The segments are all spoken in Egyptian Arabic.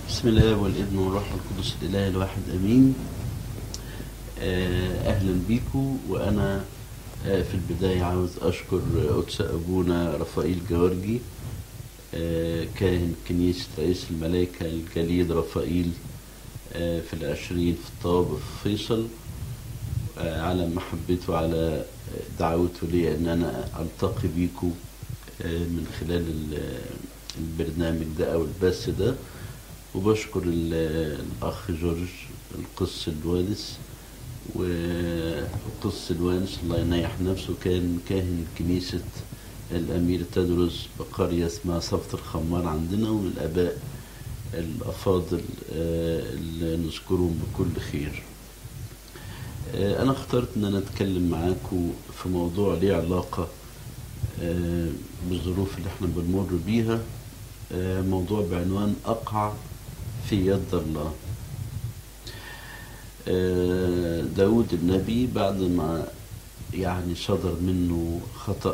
بسم الله والابن والروح القدس الاله الواحد امين آه، اهلا بيكم وانا آه، في البدايه عاوز اشكر قدس ابونا رفائيل جوارجي آه، كاهن كنيسه رئيس الملائكه الجليل رفائيل آه، في العشرين في الطواب في فيصل آه، على محبته على دعوته لي ان انا التقي بيكم آه، من خلال ال- البرنامج ده او البث ده وبشكر ال- الاخ جورج القس الوانس والقس الوانس الله ينيح نفسه كان كاهن كنيسة الأمير تدرس بقرية اسمها صفة الخمار عندنا ومن الآباء الأفاضل آه، اللي نذكرهم بكل خير آه، أنا اخترت إن أنا أتكلم معاكم في موضوع ليه علاقة آه، بالظروف اللي احنا بنمر بيها آه، موضوع بعنوان أقع في يد الله آه، داود النبي بعد ما يعني صدر منه خطأ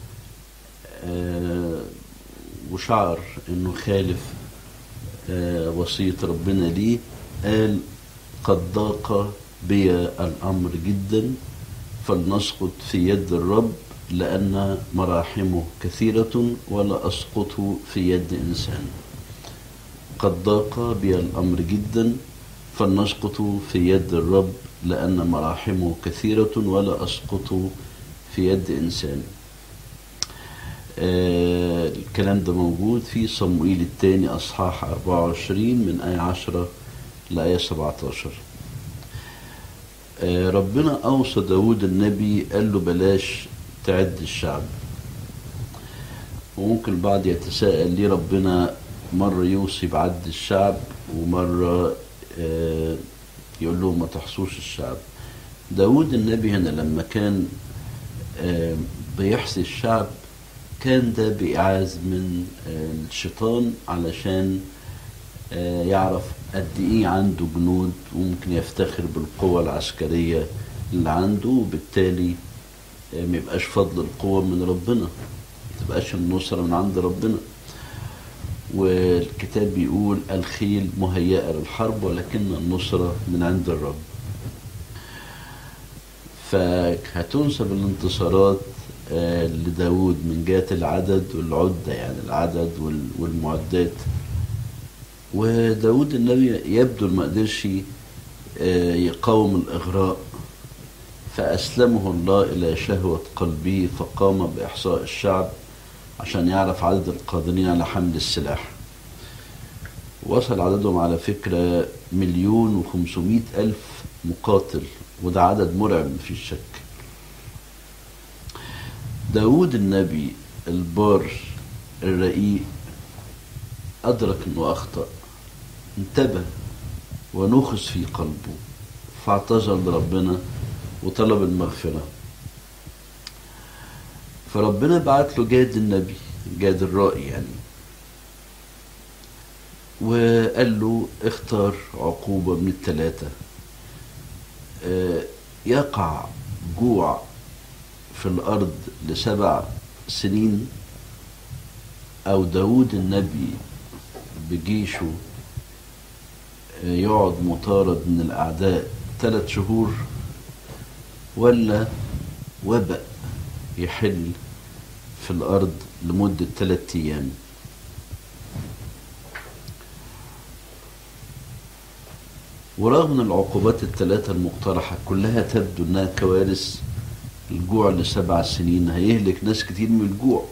آه، وشعر انه خالف آه، وصية ربنا ليه قال قد ضاق بي الأمر جدا فلنسقط في يد الرب لأن مراحمه كثيرة ولا أسقط في يد إنسان قد ضاق بي الأمر جدا فلنسقط في يد الرب لأن مراحمه كثيرة ولا أسقط في يد إنسان آه الكلام ده موجود في صموئيل الثاني أصحاح 24 من آية 10 لآية 17 آه ربنا أوصى داود النبي قال له بلاش تعد الشعب وممكن البعض يتساءل ليه ربنا مرة يوصي بعد الشعب ومرة آه، يقول لهم ما تحصوش الشعب داود النبي هنا لما كان آه، بيحصي الشعب كان ده بإعاز من آه، الشيطان علشان آه، يعرف قد إيه عنده جنود وممكن يفتخر بالقوة العسكرية اللي عنده وبالتالي آه، ما يبقاش فضل القوة من ربنا ما تبقاش النصرة من عند ربنا والكتاب بيقول الخيل مهيئة للحرب ولكن النصرة من عند الرب فهتنسب الانتصارات آه، لداود من جهة العدد والعدة يعني العدد وال- والمعدات وداود النبي يبدو ما قدرش آه، يقاوم الإغراء فأسلمه الله إلى شهوة قلبه فقام بإحصاء الشعب عشان يعرف عدد القادرين على حمل السلاح وصل عددهم على فكرة مليون وخمسمائة ألف مقاتل وده عدد مرعب مفيش شك داود النبي البار الرقيق أدرك أنه أخطأ انتبه ونخس في قلبه فاعتذر لربنا وطلب المغفرة فربنا بعت له جاد النبي جاد الرائي يعني وقال له اختار عقوبة من الثلاثة آه، يقع جوع في الأرض لسبع سنين أو داود النبي بجيشه آه، يقعد مطارد من الأعداء ثلاث شهور ولا وبأ يحل في الأرض لمدة ثلاثة أيام ورغم العقوبات الثلاثة المقترحة كلها تبدو أنها كوارث الجوع لسبع سنين هيهلك ناس كتير من الجوع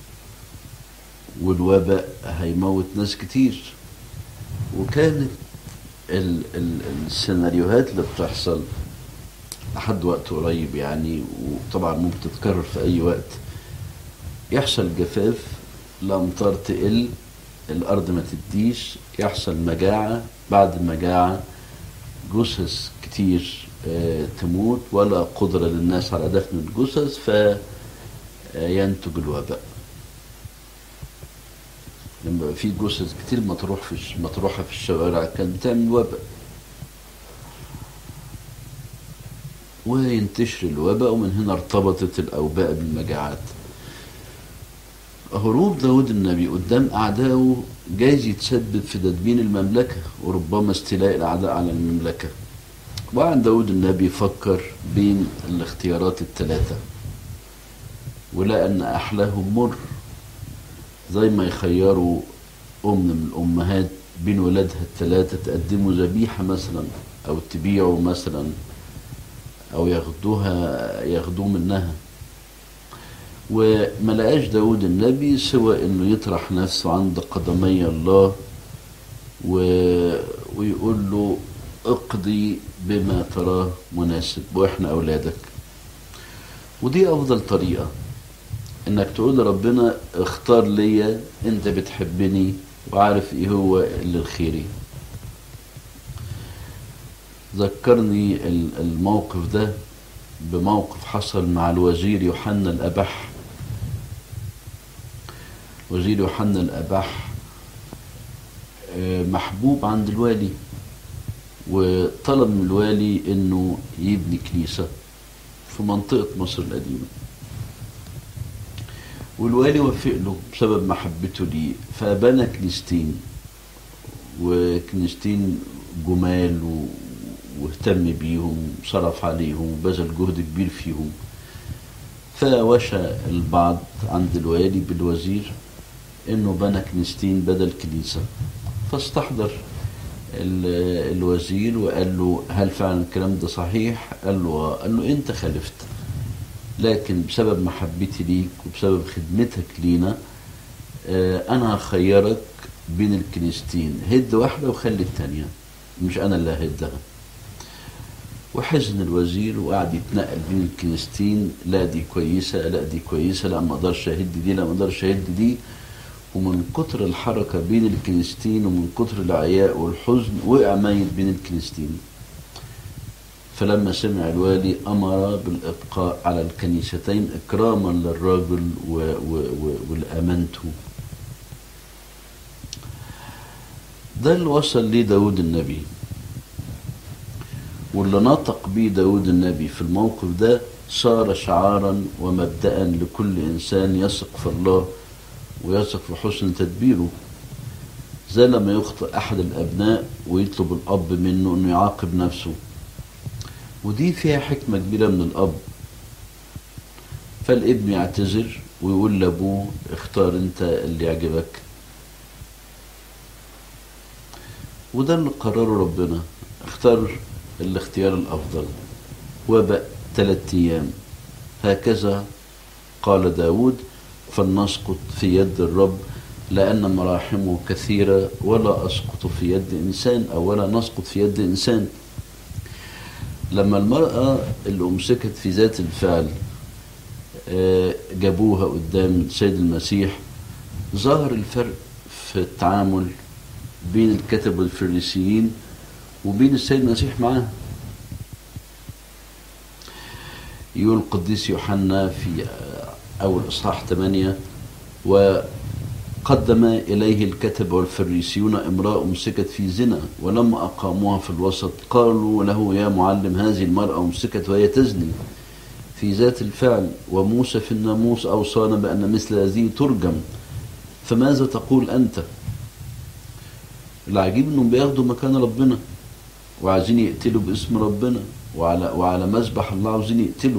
والوباء هيموت ناس كتير وكانت ال ال السيناريوهات اللي بتحصل لحد وقت قريب يعني وطبعا ممكن تتكرر في اي وقت يحصل جفاف الامطار تقل الارض ما تديش يحصل مجاعه بعد المجاعه جثث كتير آه، تموت ولا قدره للناس على دفن الجثث فينتج الوباء لما يبقى في جثث كتير مطروح في الش- مطروحه في الشوارع كانت بتعمل وباء وينتشر الوباء ومن هنا ارتبطت الأوباء بالمجاعات هروب داود النبي قدام أعدائه جايز يتسبب في تدمير المملكة وربما استيلاء الأعداء على المملكة وعن داود النبي فكر بين الاختيارات الثلاثة ولقى أن أحلاهم مر زي ما يخيروا أم من الأمهات بين ولادها الثلاثة تقدموا ذبيحة مثلا أو تبيعوا مثلا أو ياخدوها ياخدوه منها وما لقاش داود النبي سوى انه يطرح نفسه عند قدمي الله و... ويقول له اقضي بما تراه مناسب واحنا اولادك ودي افضل طريقه انك تقول لربنا اختار ليا انت بتحبني وعارف ايه هو اللي الخيري ذكرني الموقف ده بموقف حصل مع الوزير يوحنا الأبح وزير يوحنا الأبح محبوب عند الوالي وطلب من الوالي انه يبني كنيسة في منطقة مصر القديمة والوالي وافق له بسبب محبته ليه فبنى كنيستين وكنيستين جمال و... واهتم بيهم صرف عليهم وبذل جهد كبير فيهم فوشى البعض عند الوالي بالوزير انه بنى كنيستين بدل كنيسة فاستحضر الوزير وقال له هل فعلا الكلام ده صحيح قال له قال له انت خالفت لكن بسبب محبتي ليك وبسبب خدمتك لينا انا هخيرك بين الكنيستين هد واحدة وخلي التانية مش انا اللي هدها وحزن الوزير وقعد يتنقل بين الكنيستين لا دي كويسة لا دي كويسة لا ما اقدرش اهد دي لا ما اقدرش اهد دي ومن كتر الحركة بين الكنيستين ومن كتر العياء والحزن وقع ميت بين الكنيستين فلما سمع الوالي أمر بالإبقاء على الكنيستين إكراما للراجل و و و ولأمانته ده اللي وصل ليه داود النبي واللي نطق بيه داود النبي في الموقف ده صار شعارا ومبدأ لكل إنسان يثق في الله ويثق في حسن تدبيره زي لما يخطئ أحد الأبناء ويطلب الأب منه أنه يعاقب نفسه ودي فيها حكمة كبيرة من الأب فالابن يعتذر ويقول لأبوه اختار أنت اللي يعجبك وده اللي قرره ربنا اختار الاختيار الأفضل وبقى ثلاثة أيام هكذا قال داود فلنسقط في يد الرب لأن مراحمه كثيرة ولا أسقط في يد إنسان أو ولا نسقط في يد إنسان لما المرأة اللي أمسكت في ذات الفعل جابوها قدام السيد المسيح ظهر الفرق في التعامل بين الكتب والفريسيين وبين السيد المسيح معاه يقول القديس يوحنا في أول إصحاح 8 وقدم إليه الكتب والفريسيون امرأة أمسكت في زنا ولما أقاموها في الوسط قالوا له يا معلم هذه المرأة أمسكت وهي تزني في ذات الفعل وموسى في الناموس أوصانا بأن مثل هذه ترجم فماذا تقول أنت العجيب أنهم بياخدوا مكان ربنا وعايزين يقتلوا باسم ربنا وعلى وعلى مذبح الله عاوزين يقتلوا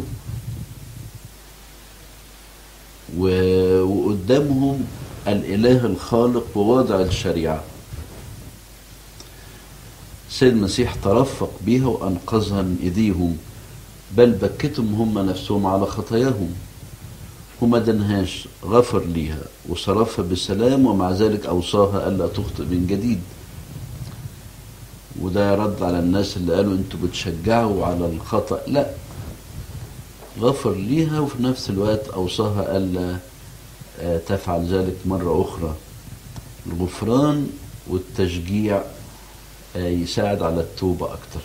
وقدامهم الإله الخالق وواضع الشريعة سيد المسيح ترفق بيها وأنقذها من إيديهم بل بكتهم هم نفسهم على خطاياهم وما دنهاش غفر ليها وصرفها بسلام ومع ذلك أوصاها ألا تخطئ من جديد وده رد على الناس اللي قالوا انتوا بتشجعوا على الخطأ لا غفر ليها وفي نفس الوقت أوصاها ألا تفعل ذلك مرة أخرى الغفران والتشجيع يساعد على التوبة أكتر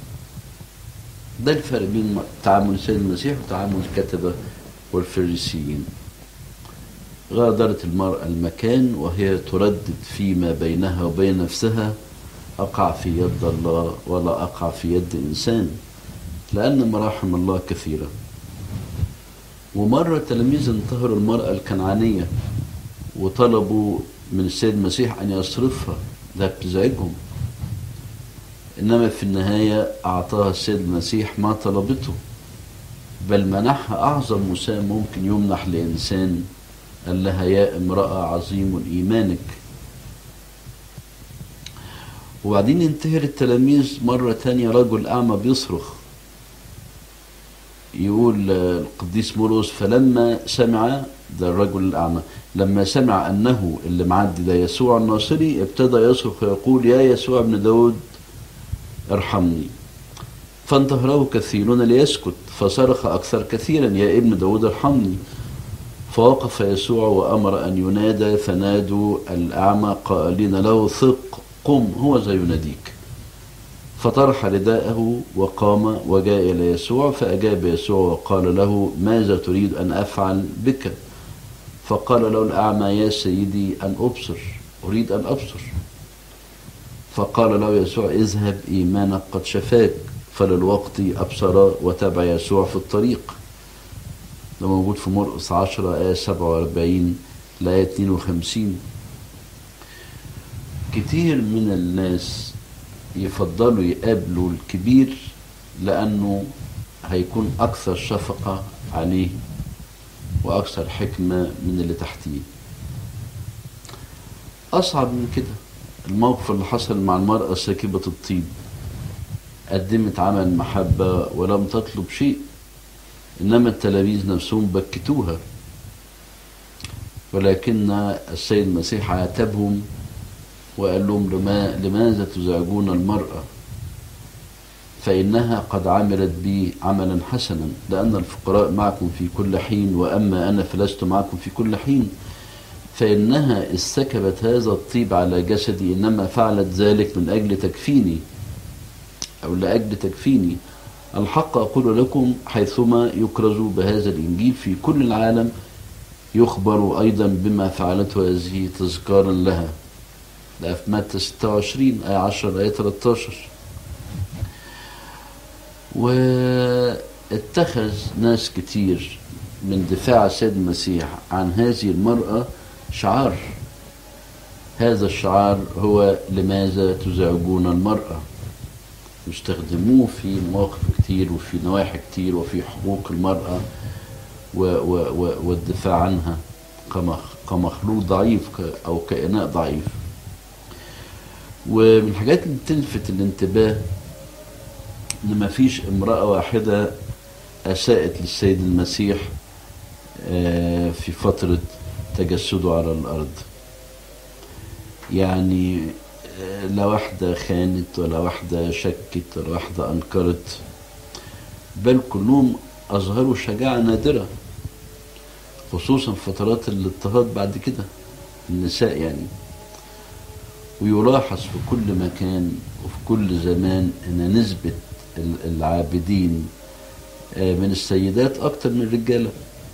ده الفرق بين تعامل السيد المسيح وتعامل الكتبة والفريسيين غادرت المرأة المكان وهي تردد فيما بينها وبين نفسها أقع في يد الله ولا أقع في يد إنسان لأن مراحم الله كثيرة ومرة تلاميذ انتهروا المرأة الكنعانية وطلبوا من السيد المسيح أن يصرفها ده بتزعجهم إنما في النهاية أعطاها السيد المسيح ما طلبته بل منحها أعظم مساء ممكن يمنح لإنسان قال لها يا امرأة عظيم إيمانك وبعدين ينتهر التلاميذ مرة تانية رجل أعمى بيصرخ يقول القديس بولس فلما سمع ده الرجل الأعمى لما سمع أنه اللي معدي ده يسوع الناصري ابتدى يصرخ ويقول يا يسوع ابن داود ارحمني فانتهره كثيرون ليسكت فصرخ أكثر كثيرا يا ابن داود ارحمني فوقف يسوع وأمر أن ينادى فنادوا الأعمى قائلين له ثق قم هو ذا يناديك فطرح رداءه وقام وجاء إلى يسوع فأجاب يسوع وقال له ماذا تريد أن أفعل بك فقال له الأعمى يا سيدي أن أبصر أريد أن أبصر فقال له يسوع اذهب إيمانك قد شفاك فللوقت أبصر وتبع يسوع في الطريق ده موجود في مرقس 10 آية 47 لآية 52 كتير من الناس يفضلوا يقابلوا الكبير لأنه هيكون أكثر شفقة عليه وأكثر حكمة من اللي تحتيه أصعب من كده الموقف اللي حصل مع المرأة ساكبة الطيب قدمت عمل محبة ولم تطلب شيء إنما التلاميذ نفسهم بكتوها ولكن السيد المسيح عاتبهم وقال لهم لما لماذا تزعجون المرأة فإنها قد عملت بي عملا حسنا لأن الفقراء معكم في كل حين وأما أنا فلست معكم في كل حين فإنها استكبت هذا الطيب على جسدي إنما فعلت ذلك من أجل تكفيني أو لأجل تكفيني الحق أقول لكم حيثما يكرز بهذا الإنجيل في كل العالم يخبر أيضا بما فعلته هذه تذكارا لها ده في متى 26 آية 10 آية 13 واتخذ ناس كتير من دفاع السيد المسيح عن هذه المرأة شعار هذا الشعار هو لماذا تزعجون المرأة يستخدموه في مواقف كتير وفي نواحي كتير وفي حقوق المرأة و و و والدفاع عنها كمخلوق ضعيف أو كإناء ضعيف ومن الحاجات اللي تلفت الانتباه ان ما فيش امرأة واحدة اساءت للسيد المسيح في فترة تجسده على الارض يعني لا واحدة خانت ولا واحدة شكت ولا واحدة انكرت بل كلهم اظهروا شجاعة نادرة خصوصا في فترات الاضطهاد بعد كده النساء يعني ويلاحظ في كل مكان وفي كل زمان ان نسبة العابدين من السيدات اكتر من الرجالة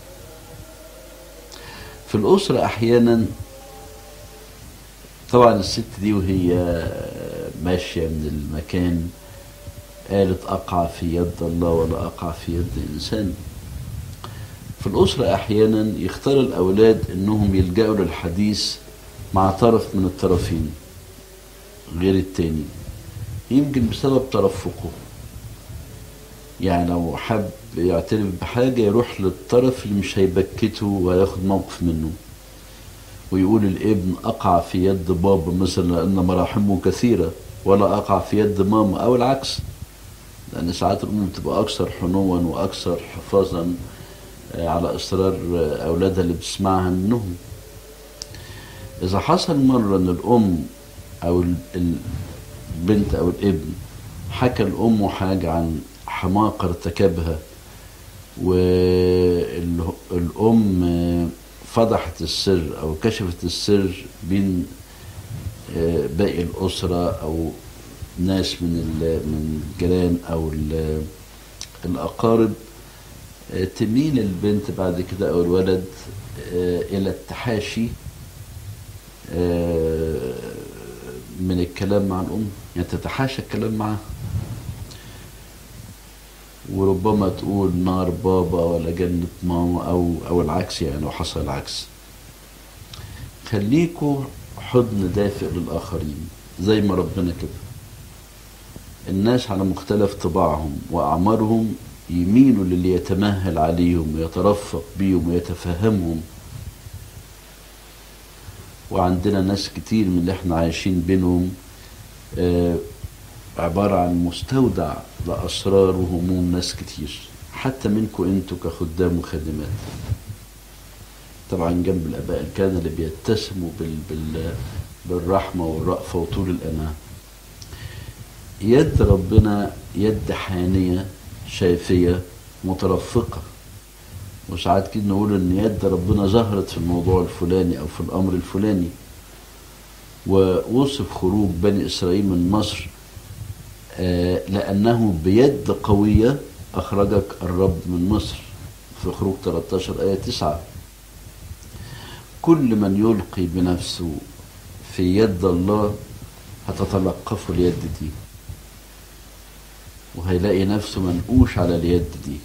في الاسرة احيانا طبعا الست دي وهي ماشية من المكان قالت اقع في يد الله ولا اقع في يد انسان في الاسرة احيانا يختار الاولاد انهم يلجأوا للحديث مع طرف من الطرفين غير التاني يمكن بسبب ترفقه يعني لو حب يعترف بحاجة يروح للطرف اللي مش هيبكته وهياخد موقف منه ويقول الابن أقع في يد بابا مثلا لأن مراحمه كثيرة ولا أقع في يد ماما أو العكس لأن ساعات الأم بتبقى أكثر حنوا وأكثر حفاظا على إصرار أولادها اللي بتسمعها منهم إذا حصل مرة إن الأم او البنت او الابن حكى لامه حاجه عن حماقه ارتكبها والام فضحت السر او كشفت السر بين باقي الاسره او ناس من من الجيران او الاقارب تميل البنت بعد كده او الولد الى التحاشي من الكلام مع الأم يعني تتحاشى الكلام معها وربما تقول نار بابا ولا جنة ماما أو أو العكس يعني لو حصل العكس خليكوا حضن دافئ للآخرين زي ما ربنا كده الناس على مختلف طباعهم وأعمارهم يميلوا للي يتمهل عليهم ويترفق بيهم ويتفهمهم وعندنا ناس كتير من اللي احنا عايشين بينهم آه، عبارة عن مستودع لأسرار وهموم ناس كتير حتى منكم انتوا كخدام وخادمات طبعا جنب الآباء الكهنة اللي بيتسموا بال بال بالرحمة والرأفة وطول الأناة يد ربنا يد حانية شافية مترفقة وساعات كده نقول ان يد ربنا ظهرت في الموضوع الفلاني او في الامر الفلاني ووصف خروج بني اسرائيل من مصر آه، لانه بيد قويه اخرجك الرب من مصر في خروج 13 ايه 9 كل من يلقي بنفسه في يد الله هتتلقفه اليد دي وهيلاقي نفسه منقوش على اليد دي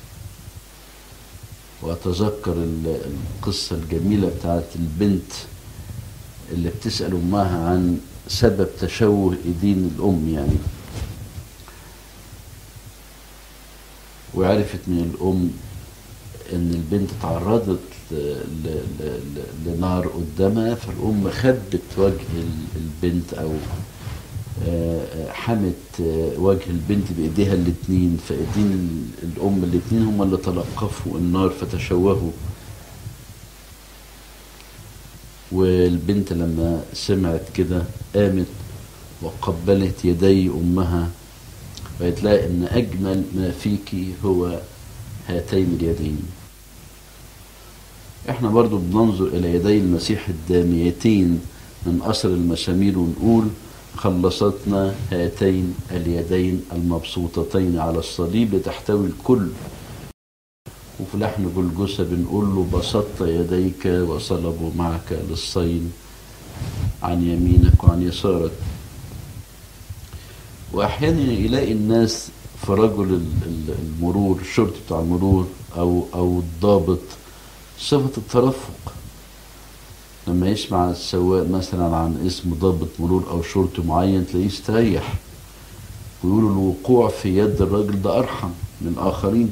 وأتذكر ال- القصة الجميلة بتاعت البنت اللي بتسأل أمها عن سبب تشوه إيدين الأم يعني وعرفت من الأم إن البنت تعرضت ل- ل- ل- ل- لنار قدامها فالأم خبت وجه ال- البنت أو آه، آه، حمت آه، وجه البنت بايديها الاتنين فايدين ال- الام الاتنين هم اللي تلقفوا النار فتشوهوا والبنت لما سمعت كده قامت وقبلت يدي امها وقالت لها ان اجمل ما فيك هو هاتين اليدين احنا برضو بننظر الى يدي المسيح الداميتين من اثر المسامير ونقول خلصتنا هاتين اليدين المبسوطتين على الصليب تحتوي الكل وفي لحن جلجسة بنقول له بسطت يديك وصلبوا معك للصين عن يمينك وعن يسارك واحيانا يلاقي الناس في رجل ال- ال- المرور الشرطي بتاع المرور او او الضابط صفة الترفق لما يسمع السواق مثلا عن اسم ضابط مرور او شرطي معين تلاقيه يستريح ويقولوا الوقوع في يد الراجل ده ارحم من الاخرين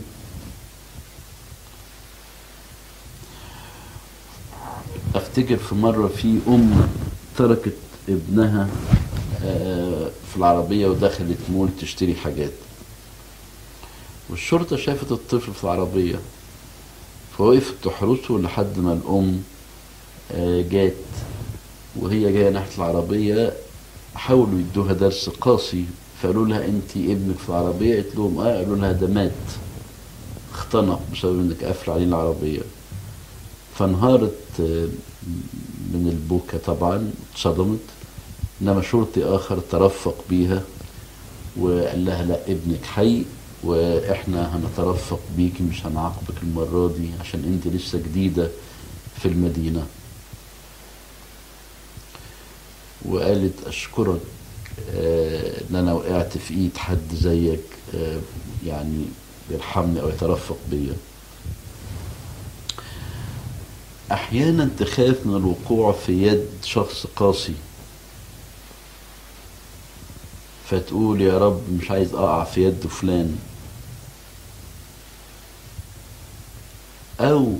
افتكر في مره في ام تركت ابنها آه، في العربيه ودخلت مول تشتري حاجات والشرطه شافت الطفل في العربيه فوقفت تحرسه لحد ما الام آه، جات وهي جايه ناحيه العربيه حاولوا يدوها درس قاسي فقالوا لها انت ابنك في العربيه قالت لهم اه قالوا لها ده مات اختنق بسبب انك قافل عليه العربيه فانهارت آه، من البكا طبعا اتصدمت انما شرطي اخر ترفق بيها وقال لها لا ابنك حي واحنا هنترفق بيكي مش هنعاقبك المره دي عشان انت لسه جديده في المدينه وقالت اشكرك آه، ان انا وقعت في ايد حد زيك آه، يعني بيرحمني او يترفق بيا احيانا تخاف من الوقوع في يد شخص قاسي فتقول يا رب مش عايز اقع في يد فلان او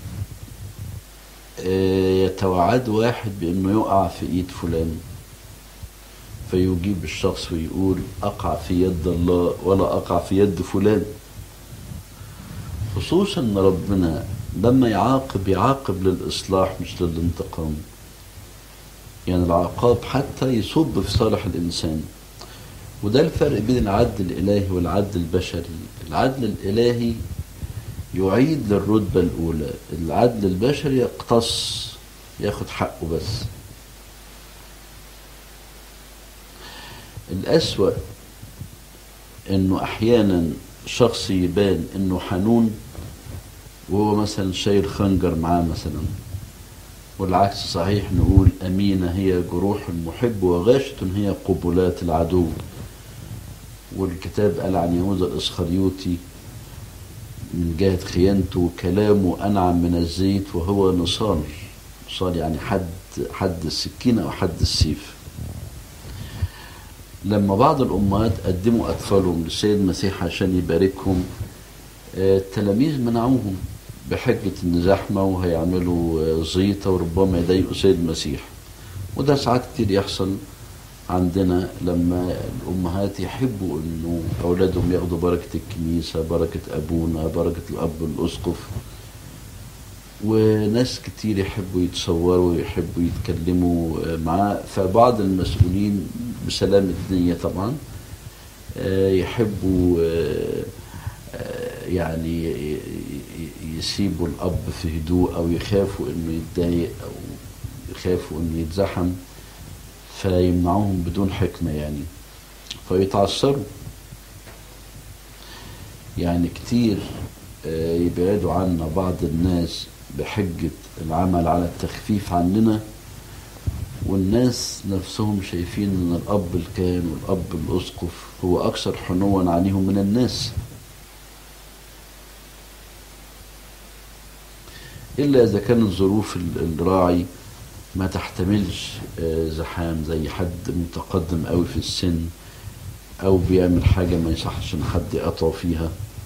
آه، يتوعد واحد بانه يقع في ايد فلان فيجيب الشخص ويقول اقع في يد الله ولا اقع في يد فلان خصوصا ان ربنا لما يعاقب يعاقب للاصلاح مش للانتقام يعني العقاب حتى يصب في صالح الانسان وده الفرق بين العدل الالهي والعدل البشري العدل الالهي يعيد للرتبة الأولى العدل البشري يقتص ياخد حقه بس الأسوأ إنه أحيانا شخص يبان إنه حنون وهو مثلا شايل خنجر معاه مثلا والعكس صحيح نقول أمينة هي جروح المحب وغاشة هي قبلات العدو والكتاب قال عن يهوذا الإسخريوطي من جهة خيانته كلامه أنعم من الزيت وهو نصال صال يعني حد حد السكينة أو حد السيف لما بعض الأمهات قدموا أطفالهم للسيد المسيح عشان يباركهم آه، التلاميذ منعوهم بحجة إن زحمة وهيعملوا آه، زيطة وربما يضايقوا السيد المسيح وده ساعات كتير يحصل عندنا لما الأمهات يحبوا إنه أولادهم ياخدوا بركة الكنيسة بركة أبونا بركة الأب الأسقف وناس كتير يحبوا يتصوروا ويحبوا يتكلموا معاه فبعض المسؤولين بسلامة الدنيا طبعا آه، يحبوا آه، آه، يعني ي- ي- يسيبوا الأب في هدوء أو يخافوا إنه يتضايق أو يخافوا إنه يتزحم فيمنعوهم بدون حكمة يعني فيتعثروا يعني كتير آه، يبعدوا عنا بعض الناس بحجة العمل على التخفيف عننا والناس نفسهم شايفين ان الاب الكاهن والاب الاسقف هو اكثر حنوا عليهم من الناس الا اذا كانت ظروف ال- الراعي ما تحتملش آه، زحام زي حد متقدم قوي في السن او بيعمل حاجه ما يصحش ان حد يقطعه فيها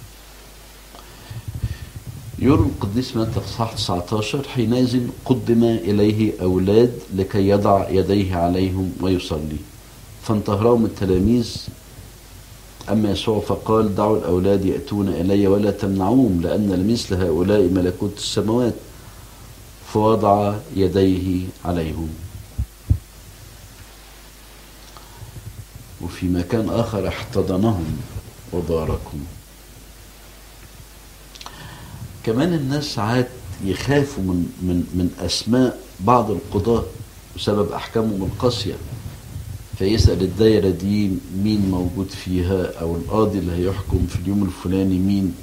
يقول القديس متى في صح 19 حينئذ قدم إليه أولاد لكي يضع يديه عليهم ويصلي فانتهرهم التلاميذ أما يسوع فقال دعوا الأولاد يأتون إلي ولا تمنعوهم لأن لمثل هؤلاء ملكوت السماوات فوضع يديه عليهم وفي مكان آخر احتضنهم وباركهم كمان الناس ساعات يخافوا من من من اسماء بعض القضاة بسبب احكامهم القاسية فيسأل الدايرة دي مين موجود فيها او القاضي اللي هيحكم في اليوم الفلاني مين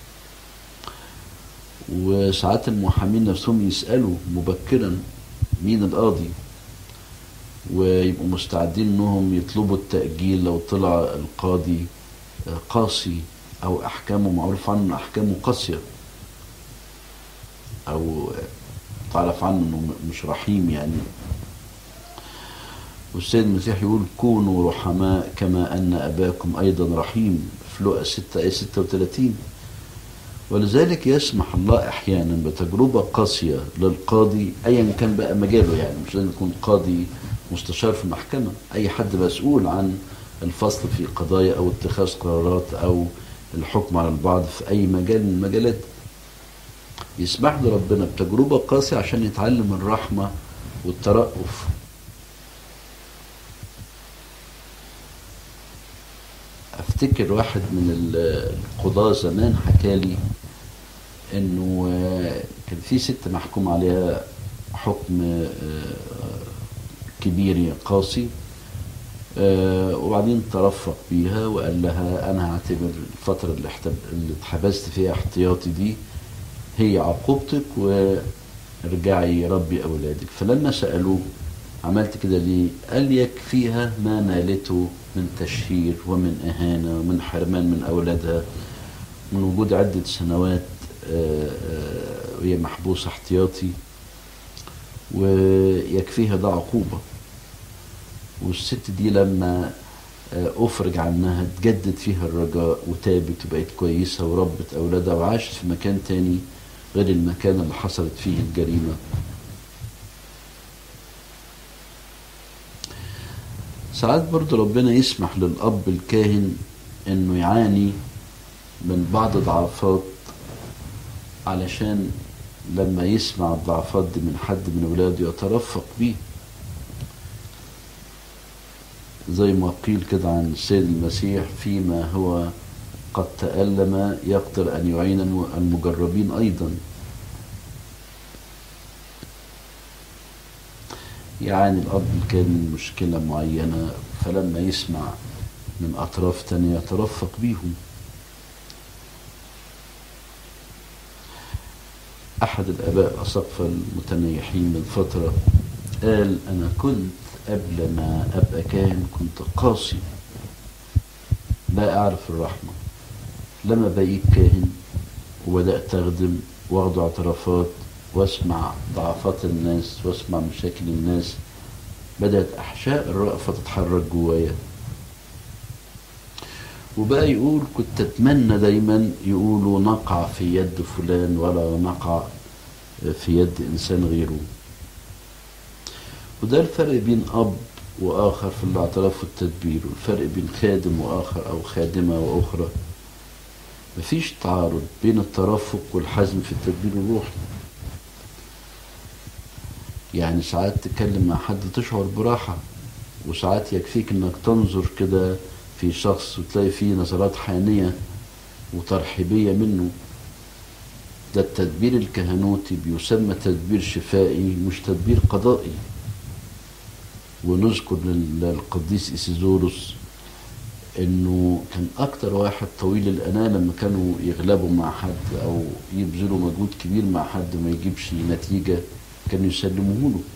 وساعات المحامين نفسهم يسألوا مبكرا مين القاضي ويبقوا مستعدين انهم يطلبوا التأجيل لو طلع القاضي قاسي او احكامه معروف عنه احكامه قاسيه او تعرف عنه انه مش رحيم يعني والسيد المسيح يقول كونوا رحماء كما ان اباكم ايضا رحيم في لقا 6 ايه 36 ولذلك يسمح الله احيانا بتجربه قاسيه للقاضي ايا كان بقى مجاله يعني مش لازم يكون قاضي مستشار في محكمه اي حد مسؤول عن الفصل في قضايا او اتخاذ قرارات او الحكم على البعض في اي مجال من المجالات يسمح له ربنا بتجربة قاسية عشان يتعلم الرحمة والترأف افتكر واحد من ال- القضاة زمان حكالي انه آه، كان في ست محكوم عليها حكم آه، كبير قاسي آه، وبعدين ترفق بيها وقال لها انا هعتبر الفترة اللي احتب- اللي اتحبست فيها احتياطي دي هي عقوبتك وارجعي ربي أولادك فلما سألوه عملت كده ليه قال يكفيها ما نالته من تشهير ومن إهانة ومن حرمان من أولادها من وجود عدة سنوات آه، آه، وهي محبوسة احتياطي ويكفيها ده عقوبة والست دي لما آه، أفرج عنها تجدد فيها الرجاء وتابت وبقت كويسة وربت أولادها وعاشت في مكان تاني غير المكان اللي حصلت فيه الجريمة ساعات برضو ربنا يسمح للأب الكاهن إنه يعاني من بعض ضعفات علشان لما يسمع الضعفات دي من حد من ولاده يترفق بيه زي ما قيل كده عن السيد المسيح فيما هو قد تألم يقدر أن يعين المجربين أيضا يعاني الأب كان من مشكلة معينة فلما يسمع من أطراف تانية يترفق بيهم أحد الآباء الأساقفة المتنيحين من فترة قال أنا كنت قبل ما أبقى كاهن كنت قاسي لا أعرف الرحمة لما بقيت كاهن وبدأت أخدم واخد اعترافات واسمع ضعفات الناس واسمع مشاكل الناس بدأت أحشاء الرأفة تتحرك جوايا وبقى يقول كنت أتمنى دايما يقولوا نقع في يد فلان ولا نقع في يد إنسان غيره وده الفرق بين أب وآخر في الاعتراف والتدبير والفرق بين خادم وآخر أو خادمة وأخرى مفيش تعارض بين الترفق والحزم في التدبير الروحي يعني ساعات تتكلم مع حد تشعر براحة وساعات يكفيك انك تنظر كده في شخص وتلاقي فيه نظرات حانية وترحيبية منه ده التدبير الكهنوتي بيسمى تدبير شفائي مش تدبير قضائي ونذكر للقديس إسيزوروس انه كان اكتر واحد طويل الاناه لما كانوا يغلبوا مع حد او يبذلوا مجهود كبير مع حد ما يجيبش نتيجه كانوا يسلموه له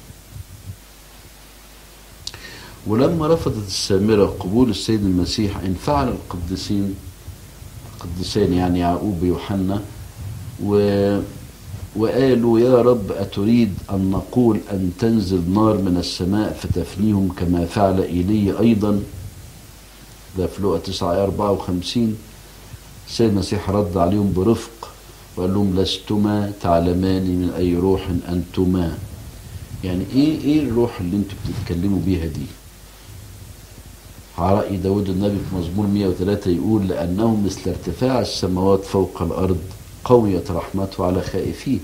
ولما رفضت السامرة قبول السيد المسيح انفعل القديسين القديسين يعني يعقوب ويوحنا و وقالوا يا رب أتريد أن نقول أن تنزل نار من السماء فتفنيهم كما فعل إيليا أيضا ده في لقا 9 آية 54 السيد المسيح رد عليهم برفق وقال لهم لستما تعلمان من أي روح أنتما يعني إيه إيه الروح اللي أنتوا بتتكلموا بيها دي على رأي داود النبي في مزمور 103 يقول لأنه مثل ارتفاع السماوات فوق الأرض قويت رحمته على خائفيه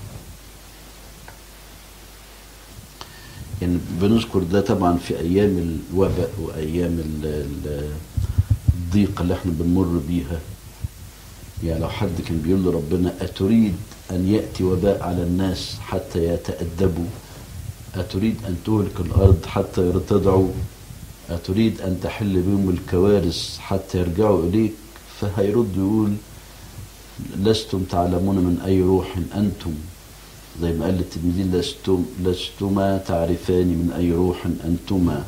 يعني بنذكر ده طبعا في أيام الوباء وأيام الضيق اللي احنا بنمر بيها يعني لو حد كان بيقول لربنا أتريد أن يأتي وباء على الناس حتى يتأدبوا أتريد أن تهلك الأرض حتى يرتدعوا أتريد أن تحل بهم الكوارث حتى يرجعوا إليك فهيرد يقول لستم تعلمون من أي روح أنتم زي ما قال للتلميذين لستم لستما تعرفان من أي روح أنتما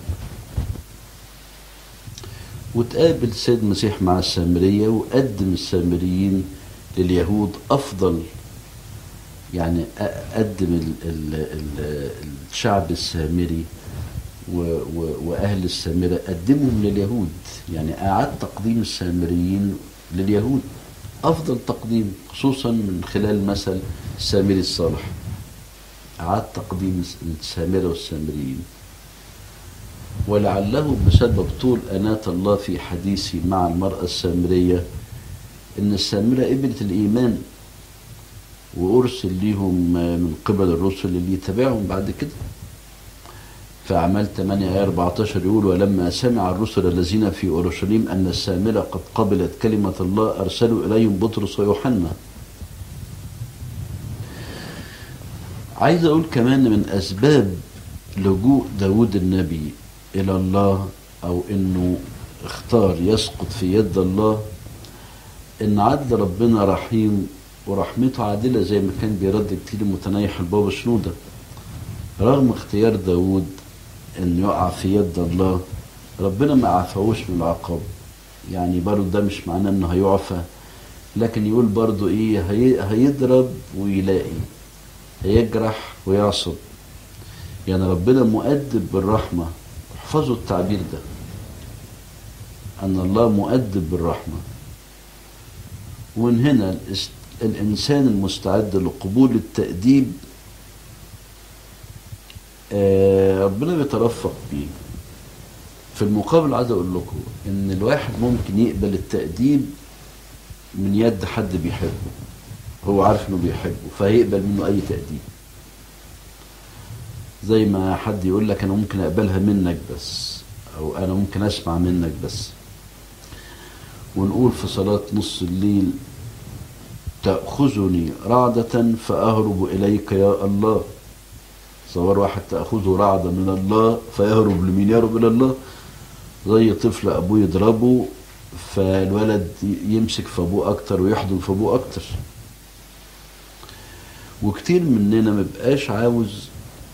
وتقابل السيد المسيح مع السامرية وقدم السامريين لليهود أفضل يعني قدم ال ال ال الشعب السامري و و وأهل السامرة قدمهم لليهود يعني أعاد تقديم السامريين لليهود أفضل تقديم خصوصا من خلال مثل السامري الصالح أعاد تقديم السامرة والسامريين ولعله بسبب طول أناة الله في حديثي مع المرأة السامرية إن السامرة قبلت الإيمان وأرسل ليهم من قبل الرسل اللي يتبعهم بعد كده فأعمال 8 آية 14 يقول ولما سمع الرسل الذين في أورشليم أن السامرة قد قبلت كلمة الله أرسلوا إليهم بطرس ويوحنا عايز أقول كمان من أسباب لجوء داود النبي إلى الله أو إنه اختار يسقط في يد الله إن عدل ربنا رحيم ورحمته عادلة زي ما كان بيرد كتير متنيح البابا شنودة رغم اختيار داود إنه يقع في يد الله ربنا ما عفوش من العقاب يعني برضه ده مش معناه إنه هيعفى لكن يقول برضه إيه هي هيضرب ويلاقي هيجرح ويعصب يعني ربنا مؤدب بالرحمة احفظوا التعبير ده أن الله مؤدب بالرحمة ومن هنا الإنسان المستعد لقبول التأديب آه ربنا بيترفق بيه في المقابل عايز أقول لكم إن الواحد ممكن يقبل التأديب من يد حد بيحبه هو عارف إنه بيحبه فهيقبل منه أي تأديب زي ما حد يقول لك انا ممكن اقبلها منك بس او انا ممكن اسمع منك بس ونقول في صلاة نص الليل تأخذني رعدة فأهرب إليك يا الله صور واحد تأخذه رعدة من الله فيهرب لمين يهرب إلى الله زي طفل أبوه يضربه فالولد يمسك في أبوه أكتر ويحضن في أبوه أكتر وكتير مننا مبقاش عاوز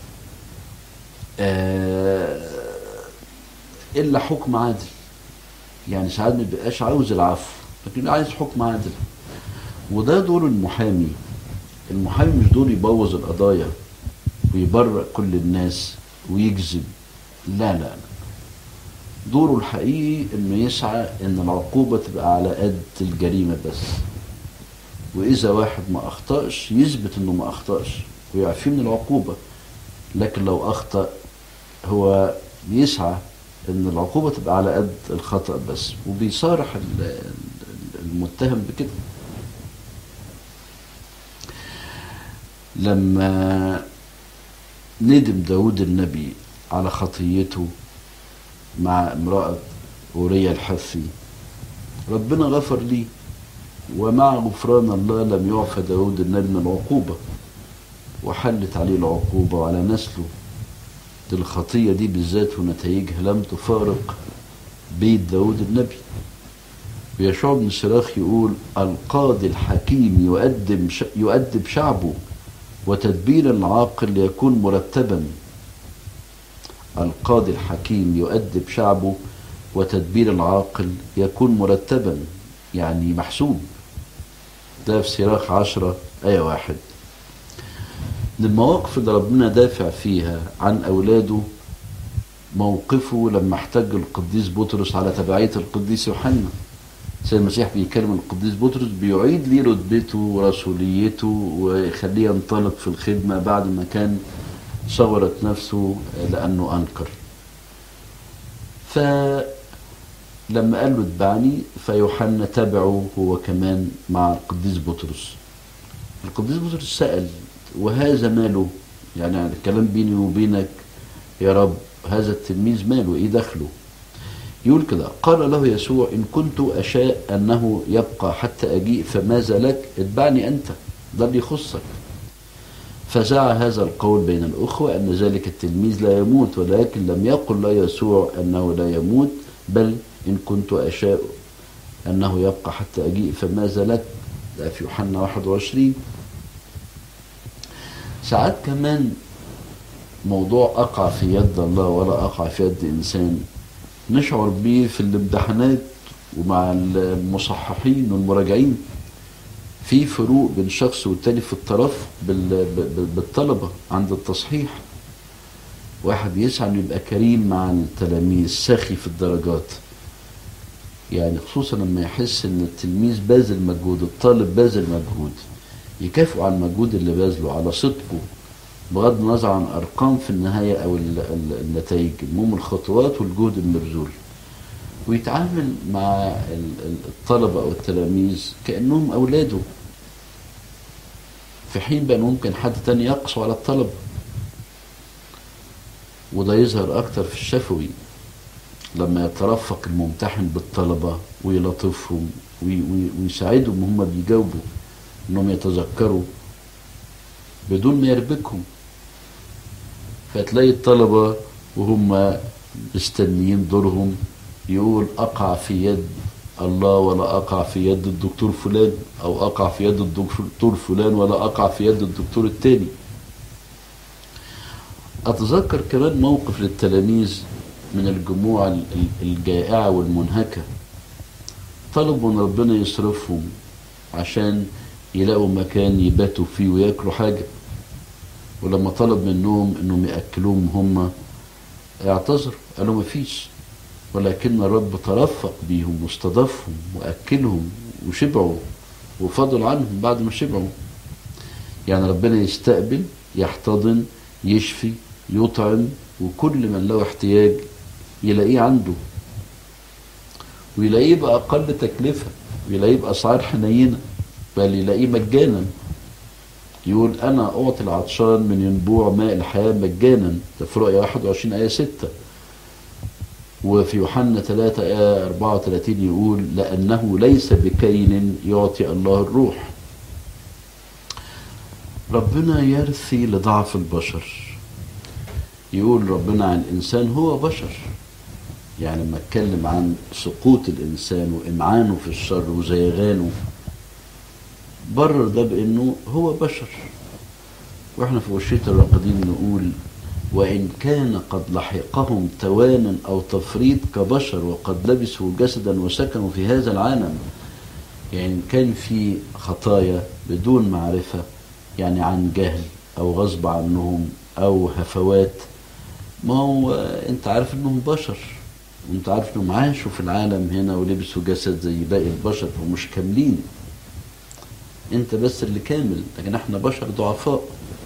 آه الا حكم عادل يعني ساعات ما بيبقاش عاوز العفو لكن عايز حكم عادل وده دور المحامي المحامي مش دور يبوظ القضايا ويبرئ كل الناس ويكذب لا لا لا دوره الحقيقي انه يسعى ان العقوبة تبقى على قد الجريمة بس واذا واحد ما اخطأش يثبت انه ما اخطأش ويعفيه من العقوبة لكن لو اخطأ هو يسعى ان العقوبة تبقى على قد الخطأ بس وبيصارح ال- ال- المتهم بكده لما ندم داود النبي على خطيته مع امرأة أوريا الحثي ربنا غفر لي ومع غفران الله لم يعفى داود النبي من العقوبة وحلت عليه العقوبة وعلى نسله دي الخطية دي بالذات ونتائجها لم تفارق بيت داود النبي ويشوع بن سراخ يقول القاضي الحكيم يؤدب ش- يؤدب شعبه وتدبير العاقل يكون مرتبا القاضي الحكيم يؤدب شعبه وتدبير العاقل يكون مرتبا يعني محسوب ده في سراخ عشرة آية واحد من المواقف اللي ربنا دافع فيها عن أولاده موقفه لما احتج القديس بطرس على تبعية القديس يوحنا سيد المسيح بيكلم القديس بطرس بيعيد ليه رتبته ورسوليته ويخليه ينطلق في الخدمة بعد ما كان صغرت نفسه لأنه أنكر فلما قال له اتبعني فيوحنا تبعه هو كمان مع القديس بطرس القديس بطرس سأل وهذا ماله يعني الكلام بيني وبينك يا رب هذا التلميذ ماله ايه دخله يقول كده قال له يسوع إن كنت أشاء أنه يبقى حتى أجيء فماذا لك اتبعني أنت ده اللي يخصك فزع هذا القول بين الأخوة أن ذلك التلميذ لا يموت ولكن لم يقل لا يسوع أنه لا يموت بل إن كنت أشاء أنه يبقى حتى أجيء فماذا لك ده في يوحنا 21 ساعات كمان موضوع أقع في يد الله ولا أقع في يد إنسان نشعر بيه في الامتحانات ومع المصححين والمراجعين في فروق بين شخص والتاني في الترف بال- بال- بالطلبة عند التصحيح واحد يسعى انه يبقى كريم مع التلاميذ سخي في الدرجات يعني خصوصا لما يحس ان التلميذ باذل مجهود الطالب باذل مجهود يكافئه على المجهود اللي باذله على صدقه بغض النظر عن ارقام في النهايه او ال- ال- النتائج المهم الخطوات والجهد المبذول ويتعامل مع ال- ال- الطلبه او التلاميذ كانهم اولاده في حين بقى ممكن حد تاني يقسو على الطلبه وده يظهر اكتر في الشفوي لما يترفق الممتحن بالطلبه ويلطفهم وي- وي- ويساعدهم هم بيجاوبوا انهم يتذكروا بدون ما يربكهم فتلاقي الطلبة وهم مستنيين دورهم يقول أقع في يد الله ولا أقع في يد الدكتور فلان أو أقع في يد الدكتور فلان ولا أقع في يد الدكتور التاني أتذكر كمان موقف للتلاميذ من الجموع ال- ال- الجائعة والمنهكة طلبوا من ربنا يصرفهم عشان يلاقوا مكان يباتوا فيه وياكلوا حاجة ولما طلب منهم انهم ياكلوهم هم اعتذروا قالوا مفيش ولكن الرب ترفق بيهم واستضافهم واكلهم وشبعوا وفضل عنهم بعد ما شبعوا يعني ربنا يستقبل يحتضن يشفي يطعم وكل من له احتياج يلاقيه عنده ويلاقيه بأقل تكلفة ويلاقيه بأسعار حنينة بل يلاقيه مجانا يقول أنا أعطي العطشان من ينبوع ماء الحياة مجانا ده في رؤيا 21 آية 6 وفي يوحنا 3 آية 34 يقول لأنه ليس بكين يعطي الله الروح ربنا يرثي لضعف البشر يقول ربنا عن الإنسان هو بشر يعني لما اتكلم عن سقوط الإنسان وإمعانه في الشر وزيغانه برر ده بأنه هو بشر واحنا في وشية الراقدين نقول وإن كان قد لحقهم توان أو تفريط كبشر وقد لبسوا جسدا وسكنوا في هذا العالم يعني إن كان في خطايا بدون معرفة يعني عن جهل أو غصب عنهم أو هفوات ما هو أنت عارف إنهم بشر وأنت عارف إنهم عاشوا في العالم هنا ولبسوا جسد زي باقي البشر ومش كاملين أنت بس اللي كامل لكن إحنا بشر ضعفاء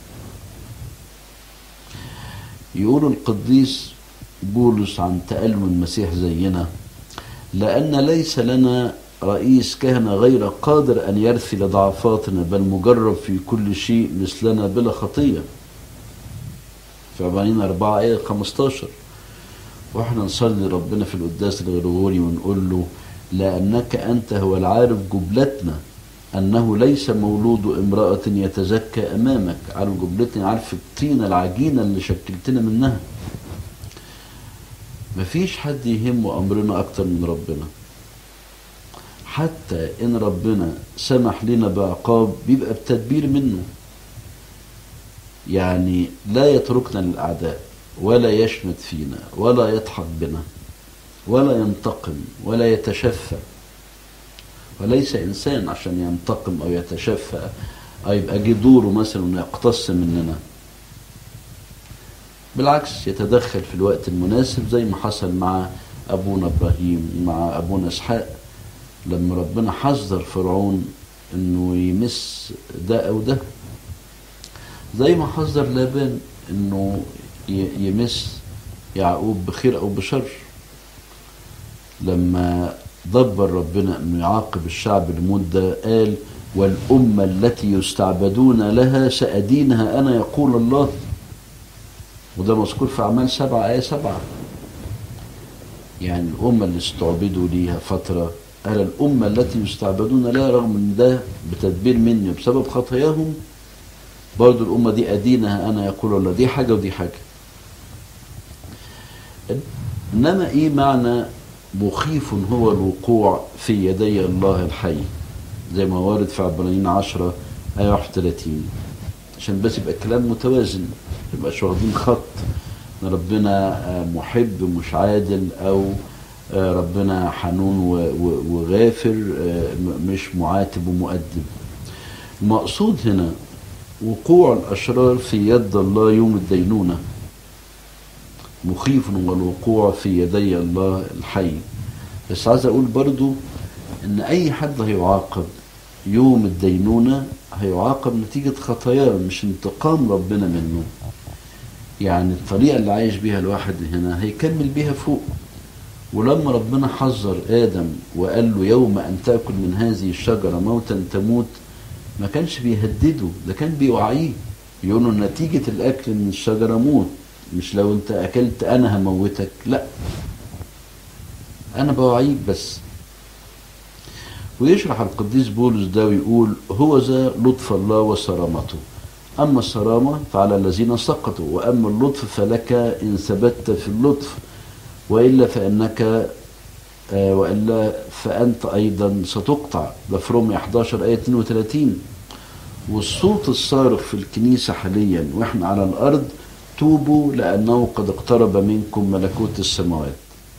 يقول القديس بولس عن تألم المسيح زينا لأن ليس لنا رئيس كهنة غير قادر أن يرثي لضعفاتنا بل مجرب في كل شيء مثلنا بلا خطية في عبرانيين 4 آية 15 واحنا نصلي ربنا في القداس الغرغوري ونقول له لأنك أنت هو العارف جبلتنا أنه ليس مولود امرأة يتزكى أمامك عارف جبلتنا عارف الطينة العجينة اللي شكلتنا منها مفيش حد يهمه أمرنا أكتر من ربنا حتى إن ربنا سمح لنا بعقاب بيبقى بتدبير منه يعني لا يتركنا للأعداء ولا يشمت فينا ولا يضحك بنا ولا ينتقم ولا يتشفى وليس إنسان عشان ينتقم أو يتشفى أو يبقى جه دوره مثلا إنه يقتص مننا بالعكس يتدخل في الوقت المناسب زي ما حصل مع أبونا إبراهيم مع أبونا إسحاق لما ربنا حذر فرعون إنه يمس ده أو ده زي ما حذر لابان إنه يمس يعقوب بخير أو بشر لما دبر ربنا انه يعاقب الشعب لمدة قال والأمة التي يستعبدون لها سأدينها أنا يقول الله وده مذكور في أعمال سبعة آية سبعة يعني الأمة اللي استعبدوا ليها فترة قال الأمة التي يستعبدون لها رغم ان ده بتدبير مني بسبب خطاياهم برضو الأمة دي أدينها أنا يقول الله دي حاجة ودي حاجة إنما إيه معنى مخيف هو الوقوع في يدي الله الحي زي ما وارد في عبرانيين 10 آية 31 عشان بس يبقى الكلام متوازن ما يبقاش واخدين خط ان ربنا محب مش عادل او ربنا حنون وغافر مش معاتب ومؤدب المقصود هنا وقوع الاشرار في يد الله يوم الدينونه مخيف والوقوع في يدي الله الحي بس عايز اقول برضو ان اي حد هيعاقب يوم الدينونة هيعاقب نتيجة خطاياه مش انتقام ربنا منه يعني الطريقة اللي عايش بيها الواحد هنا هيكمل بيها فوق ولما ربنا حذر آدم وقال له يوم أن تأكل من هذه الشجرة موتا تموت ما كانش بيهدده ده كان بيوعيه يقول له نتيجة الأكل من الشجرة موت مش لو انت اكلت انا هموتك لا انا بوعيك بس ويشرح القديس بولس ده ويقول هو ذا لطف الله وصرامته اما الصرامه فعلى الذين سقطوا واما اللطف فلك ان ثبت في اللطف والا فانك آه والا فانت ايضا ستقطع ده في رومية 11 ايه 32 والصوت الصارخ في الكنيسه حاليا واحنا على الارض توبوا لأنه قد اقترب منكم ملكوت السماوات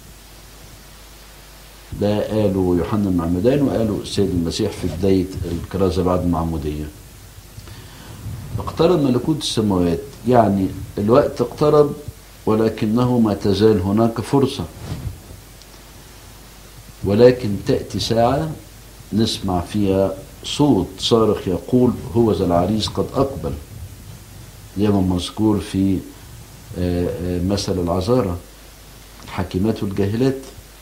ده قالوا يوحنا المعمدان وقالوا السيد المسيح في بداية الكرازة بعد المعمودية اقترب ملكوت السماوات يعني الوقت اقترب ولكنه ما تزال هناك فرصة ولكن تأتي ساعة نسمع فيها صوت صارخ يقول هو ذا العريس قد أقبل زي ما مذكور في مثل العذارى الحاكمات والجاهلات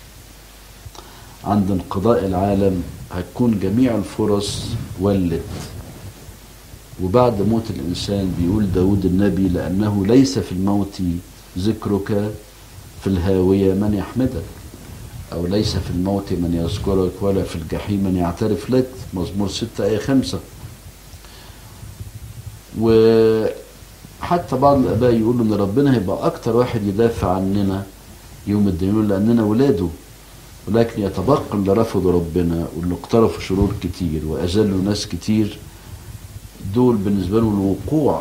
عند انقضاء العالم هتكون جميع الفرص ولت وبعد موت الإنسان بيقول داود النبي لأنه ليس في الموت ذكرك في الهاوية من يحمدك أو ليس في الموت من يذكرك ولا في الجحيم من يعترف لك مزمور ستة آية خمسة وحتى بعض الآباء يقولوا إن ربنا هيبقى أكتر واحد يدافع عننا يوم الدينون لأننا ولاده ولكن يتبقى اللي رفضوا ربنا واللي اقترفوا شرور كتير وأذلوا ناس كتير دول بالنسبة لهم الوقوع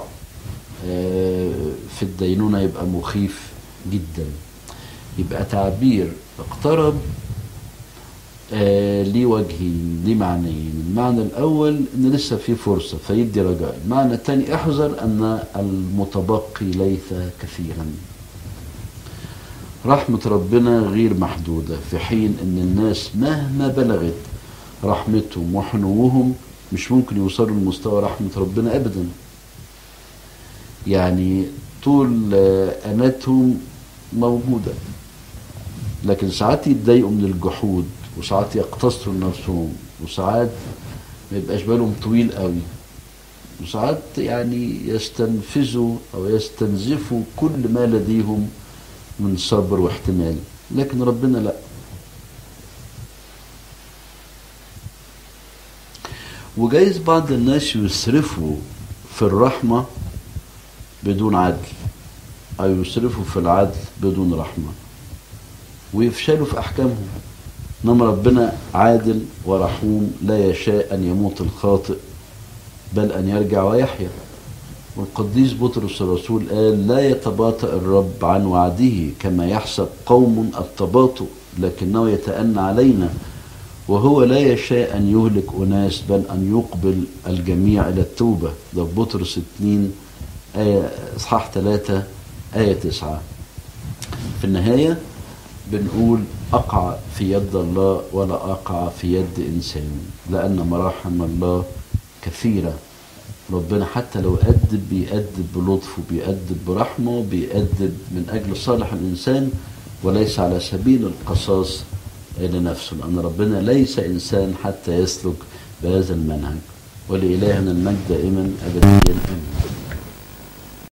في الدينونة يبقى مخيف جدا يبقى تعبير اقترب آه ليه وجهين ليه معنيين المعنى الأول إن لسه في فرصة فيدي رجاء المعنى الثاني احذر أن المتبقي ليس كثيرا رحمة ربنا غير محدودة في حين أن الناس مهما بلغت رحمتهم وحنوهم مش ممكن يوصلوا لمستوى رحمة ربنا أبدا يعني طول آه، أناتهم موجودة لكن ساعات يتضايقوا من الجحود وساعات يقتصروا لنفسهم وساعات ما يبقاش بالهم طويل قوي وساعات يعني يستنفذوا او يستنزفوا كل ما لديهم من صبر واحتمال لكن ربنا لا وجايز بعض الناس يسرفوا في الرحمة بدون عدل أو يسرفوا في العدل بدون رحمة ويفشلوا في أحكامهم إنما ربنا عادل ورحوم لا يشاء أن يموت الخاطئ بل أن يرجع ويحيا والقديس بطرس الرسول قال لا يتباطأ الرب عن وعده كما يحسب قوم التباطؤ لكنه يتأنى علينا وهو لا يشاء أن يهلك أناس بل أن يقبل الجميع إلى التوبة ده في بطرس 2 آية إصحاح 3 آية 9 في النهاية بنقول أقع في يد الله ولا أقع في يد إنسان لأن مراحم الله كثيرة ربنا حتى لو أدب بيأدب بلطف وبيأدب برحمة وبيأدب من أجل صالح الإنسان وليس على سبيل القصاص لنفسه لأن ربنا ليس إنسان حتى يسلك بهذا المنهج ولإلهنا المجد دائما أبديا آمين